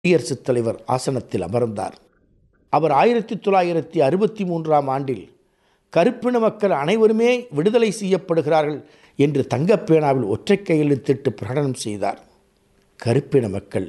குடியரசுத் தலைவர் ஆசனத்தில் அமர்ந்தார் அவர் ஆயிரத்தி தொள்ளாயிரத்தி அறுபத்தி மூன்றாம் ஆண்டில் கருப்பின மக்கள் அனைவருமே விடுதலை செய்யப்படுகிறார்கள் என்று தங்கப்பேனாவில் ஒற்றை கையெழுத்திட்டு பிரகடனம் செய்தார் கருப்பின மக்கள்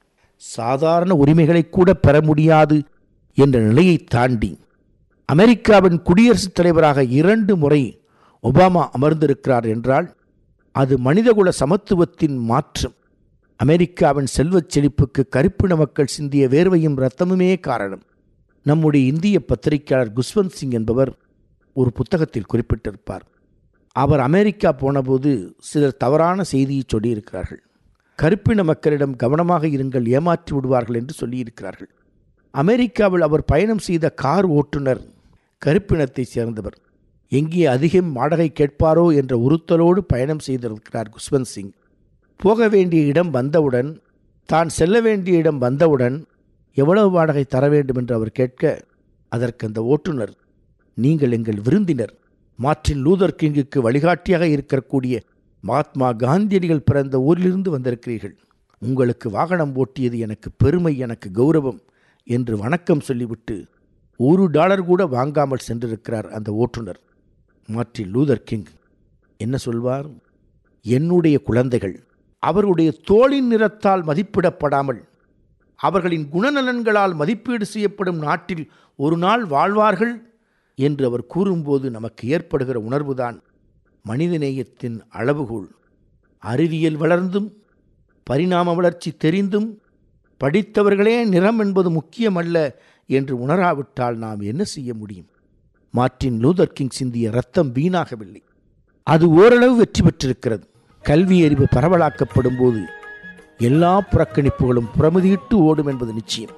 சாதாரண உரிமைகளை கூட பெற முடியாது என்ற நிலையை தாண்டி அமெரிக்காவின் குடியரசுத் தலைவராக இரண்டு முறை ஒபாமா அமர்ந்திருக்கிறார் என்றால் அது மனிதகுல சமத்துவத்தின் மாற்றம் அமெரிக்காவின் செல்வச் செழிப்புக்கு கருப்பின மக்கள் சிந்திய வேர்வையும் இரத்தமுமே காரணம் நம்முடைய இந்திய பத்திரிகையாளர் குஸ்வந்த் சிங் என்பவர் ஒரு புத்தகத்தில் குறிப்பிட்டிருப்பார் அவர் அமெரிக்கா போனபோது சிலர் தவறான செய்தியை சொல்லியிருக்கிறார்கள் கருப்பின மக்களிடம் கவனமாக இருங்கள் ஏமாற்றி விடுவார்கள் என்று சொல்லியிருக்கிறார்கள் அமெரிக்காவில் அவர் பயணம் செய்த கார் ஓட்டுநர் கருப்பினத்தை சேர்ந்தவர் எங்கே அதிகம் வாடகை கேட்பாரோ என்ற உறுத்தலோடு பயணம் செய்திருக்கிறார் குஸ்வந்த் சிங் போக வேண்டிய இடம் வந்தவுடன் தான் செல்ல வேண்டிய இடம் வந்தவுடன் எவ்வளவு வாடகை தர வேண்டும் என்று அவர் கேட்க அதற்கு அந்த ஓட்டுநர் நீங்கள் எங்கள் விருந்தினர் மார்ட்டின் லூதர் கிங்குக்கு வழிகாட்டியாக இருக்கக்கூடிய மகாத்மா காந்தியடிகள் பிறந்த ஊரிலிருந்து வந்திருக்கிறீர்கள் உங்களுக்கு வாகனம் ஓட்டியது எனக்கு பெருமை எனக்கு கௌரவம் என்று வணக்கம் சொல்லிவிட்டு ஒரு டாலர் கூட வாங்காமல் சென்றிருக்கிறார் அந்த ஓட்டுநர் மார்ட்டின் லூதர் கிங் என்ன சொல்வார் என்னுடைய குழந்தைகள் அவருடைய தோளின் நிறத்தால் மதிப்பிடப்படாமல் அவர்களின் குணநலன்களால் மதிப்பீடு செய்யப்படும் நாட்டில் ஒரு நாள் வாழ்வார்கள் என்று அவர் கூறும்போது நமக்கு ஏற்படுகிற உணர்வுதான் மனிதநேயத்தின் அளவுகோல் அறிவியல் வளர்ந்தும் பரிணாம வளர்ச்சி தெரிந்தும் படித்தவர்களே நிறம் என்பது முக்கியமல்ல என்று உணராவிட்டால் நாம் என்ன செய்ய முடியும் மார்ட்டின் லூதர் கிங் சிந்திய ரத்தம் வீணாகவில்லை அது ஓரளவு வெற்றி பெற்றிருக்கிறது கல்வி அறிவு பரவலாக்கப்படும் போது எல்லா புறக்கணிப்புகளும் புறமுதியிட்டு ஓடும் என்பது நிச்சயம்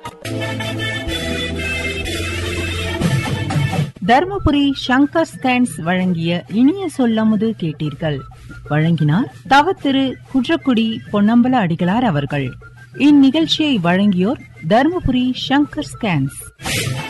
தர்மபுரி சங்கர் ஸ்கேன்ஸ் வழங்கிய இனிய சொல்லமுது கேட்டீர்கள் வழங்கினார் தவ திரு குன்றக்குடி பொன்னம்பல அடிகளார் அவர்கள் இந்நிகழ்ச்சியை வழங்கியோர் தர்மபுரி சங்கர் ஸ்கேன்ஸ்